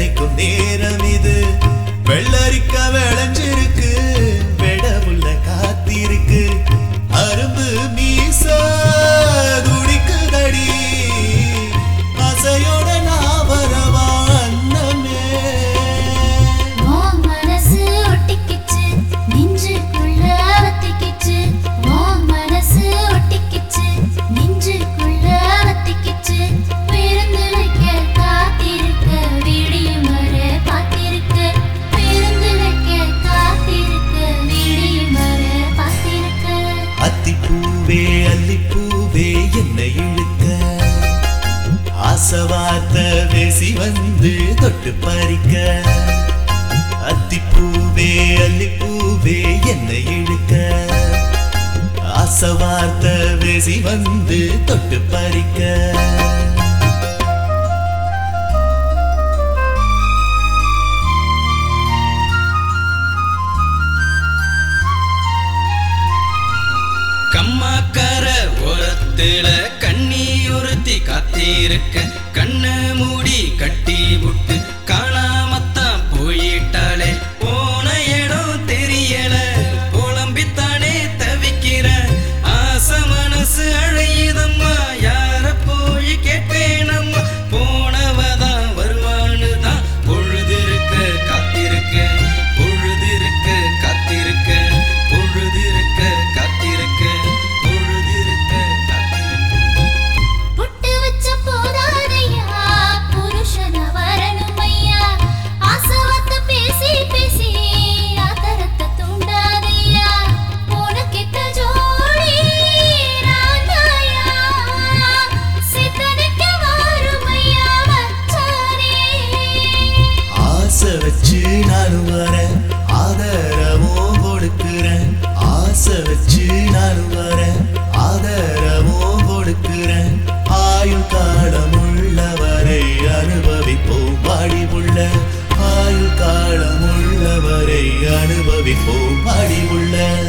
கிடைக்கும் நேரம் இது வெள்ளரிக்க விளைஞ்சிருக்கு வெடவுள்ள காத்திருக்கு அரும்பு மீச துடிக்குதடி அசையோட நான் வரவா அன்னமே உன் மனசு ஒட்டிக்கிச்சு நெஞ்சுக்குள்ள வத்திக்கிச்சு உன் மனசு ஒட்டிக்கிச்சு நெஞ்சுக்குள்ள வத்திக்கிச்சு விருந்து வைக்க காத்திருக்க விடியும் வர காத்திருக்க விருந்து வைக்க காத்திருக்க விடியும் வர காத்திருக்க அத்திப்பூவே அல்லிப்பூவே என்னை இழுக்க ஆசவார்த்த பேசி வந்து தொட்டு பறிக்க அத்திப்பூவே அல்லிப்பூவே என்னை இழுக்க ஆசவார்த்த பேசி வந்து தொட்டு பறிக்க கம்மாக்கர ஓரத்துல கண்ணி ஒருத்தி காத்திருக்க கண்ணு மூடி கட்டி விட்டு காணாமத்தான் போயிட்டாளே போன இடம் தெரியல புலம்பித்தானே தவிக்கிற ஆச மனசு அழையுதம்மா யார போய் கேட்பேனம்மா போனவதான் வருவான்னு தான் பொழுதிருக்க காத்திருக்க பொழுதிருக்க காத்திருக்க பொழுதிருக்க காத்திருக்க பொழுதிருக்க காத்திருக்க புட்டு வச்ச போதாதையா புருஷன வரணும் ஐயா ஆசவத்த பேசி பேசி ஆதரத்த தூண்டாதையா உனக்கிட்ட ஜோடி ராதாயா சித்தனைக்க வாரும் ஐயா வச்சாரே ஆசை வச்சு நானும் வரேன் ஆதரவும் கொடுக்கிறேன் ஆசை வச்சு நானும் வரேன் ஆதரவும் கொடுக்கிறேன் ஆயுள் காலம் உள்ளவரை அனுபவிப்போம் வாடி உள்ள ஆயுள் காலம் உள்ளவரை அனுபவிப்போம் வாடி உள்ள